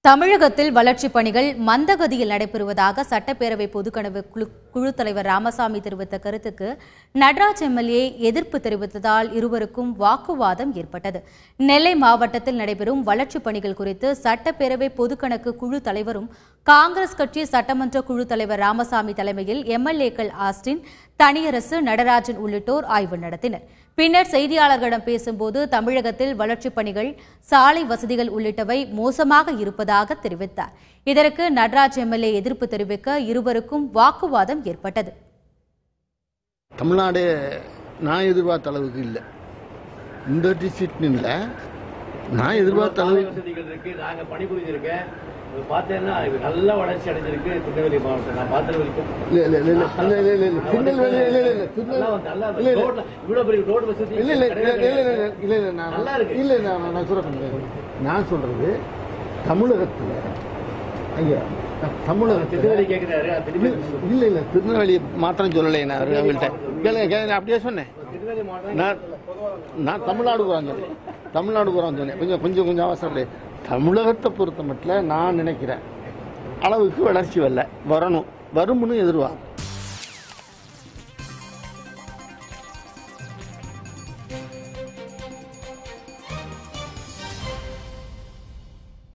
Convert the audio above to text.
தமிழகத்தில் வளர்ச்சிப் பணிகள் மந்தகதியில் நடைபெறுவதாக சட்டப்பேரவை பொதுக்கனவு குழு குழு தலைவர் ராமசாமி தெரிவித்த கருத்துக்கு நடராஜ் எம்எல்ஏ எதிர்ப்பு தெரிவித்ததால் இருவருக்கும் வாக்குவாதம் ஏற்பட்டது நெல்லை மாவட்டத்தில் நடைபெறும் வளர்ச்சிப் பணிகள் குறித்து சட்டப்பேரவை பொதுக்கணக்கு குழு தலைவரும் காங்கிரஸ் கட்சி சட்டமன்ற குழு தலைவர் ராமசாமி தலைமையில் எம்எல்ஏக்கள் ஆஸ்டின் தனியரசு நடராஜன் உள்ளிட்டோர் ஆய்வு நடத்தினர் பின்னர் செய்தியாளர்களிடம் பேசும்போது தமிழகத்தில் வளர்ச்சிப் பணிகள் சாலை வசதிகள் உள்ளிட்டவை மோசமாக இருப்பதாக தெரிவித்தார் இதற்கு நடராஜ் எம்எல்ஏ எதிர்ப்பு தெரிவிக்க இருவருக்கும் வாக்குவாதம் ஏற்பட்டது தமிழ்நாடு நான் எதிர்பார்த்த அளவுக்கு இல்லை இந்த டிஸ்ட்ரிக்ட்னு இல்லை நான் எதிர்பார்த்த அளவுக்கு வசதிகள் இருக்கு நாங்க பணிபுரிஞ்சிருக்கேன் இது பார்த்தேன்னா இது நல்ல வளர்ச்சி அடைஞ்சிருக்கு திருநெல்வேலி மாவட்டம் நான் பார்த்தது வரைக்கும் இல்லை இல்லை இல்லை இல்லை இல்லை இல்லை இல்லை திருநெல்வேலி இல்லை இல்லை இல்லை நல்லா வந்து- நல்லா இல்லை இல்லை ரோட்ல இவ்வளவு பெரிய ரோடு வசதி இல்லை இல்லை இல்லை கிடையவே இல்லை இல்லை கிடையாது. இல்லை இல்லை நான் நல்லா இருக்கு. இல்லை நான் நான் சொல்கிறேன் நான் சொல்றது தமிழகத்தில் ஐயா தமிழகத்தில் திருநெல்வேலி கேக்குறாரு அது திருப்பி இல்ல இல்ல திருநெல்வேலி மாத்திரம் சொல்லலை நான் அவரு- அவங்கள்ட்ட கேளுங்க கேளுங்க நான் அப்படியே சொன்னேன் திருநெல்வேலி மாவட்டம் நான் நான் தமிழ்நாடு போகிறான் சொன்னேன் தமிழ்நாடு போகிறான் சொன்னேன் கொஞ்சம் கொஞ்சம் கொஞ்சம் அவசரம் தமிழகத்தை பொறுத்த மட்டும் நான் நினைக்கிறேன் அளவுக்கு வளர்ச்சி வரல வரணும் வரும்னு எதிர்பார்க்கும்